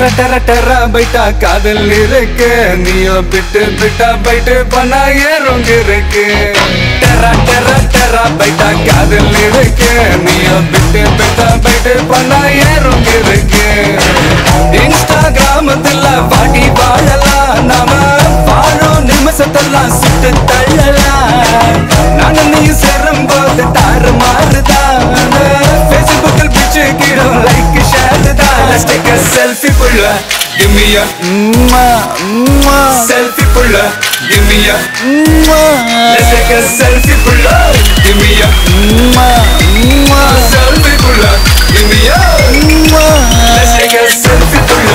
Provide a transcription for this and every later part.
டெர டெர டெர பைட்டா காதல் இருக்கு நீயோ பிட்டு பிட்டா பைட்டு பண்ணா ஏறும் இருக்கு டெர டெர டெர பைட்டா காதல் இருக்கு நீயோ பிட்டு பிட்டா பைட்டு பண்ணா ஏறும் இருக்கு இன்ஸ்டாகிராமத்துல பாட்டி வாழலாம் நாம வாழும் நிமிஷத்தெல்லாம் சுட்டு தள்ளலாம் நானும் நீ சேரும் போது தாறு மாறுதான் ஃபேஸ்புக்கில் பிச்சு கீழும் லைக் ஷேர் தான் Let's take a selfie புள்ள Give me a selfie புள்ள Give me a Let's take a selfie புள்ள Give me a selfie புள்ள Give me a Let's take a selfie புள்ள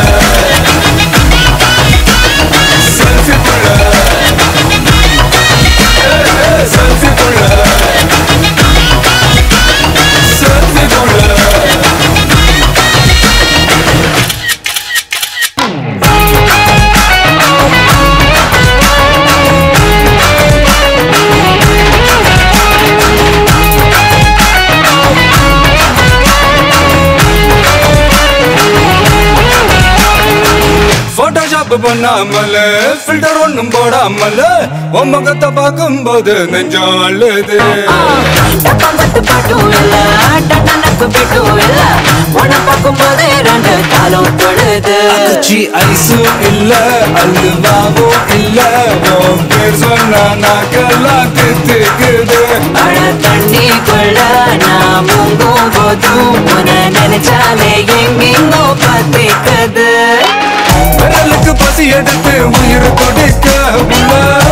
Selfie புள்ள Selfie புள்ள Selfie புள்ள Photoshop பண்ணாமல ஃபில்டர் ஒண்ணும் போடாமல உன் முகத்தை பார்க்கும்போது நெஞ்சம் அழுது டப்பம்பட்டு பாட்டும் இல்ல டட்டனக்கு பிட்டும் இல்ல உன்னை பார்க்கும்போது ரெண்டு காலம் தொழுது அச்சி ஐஸும் இல்ல அல்வாவும் இல்ல உன் பேர் சொன்னா நாக்கெல்லாம் தித்துக்குது அழ தண்ணிக்குள்ள நான் முங்கும் போதும் உன்னை நினைச்சாலே எங்கெங்கோ பத்திக்குது விரலுக்கு பசி எடுத்து உயிர் கொடுக்க உள்ள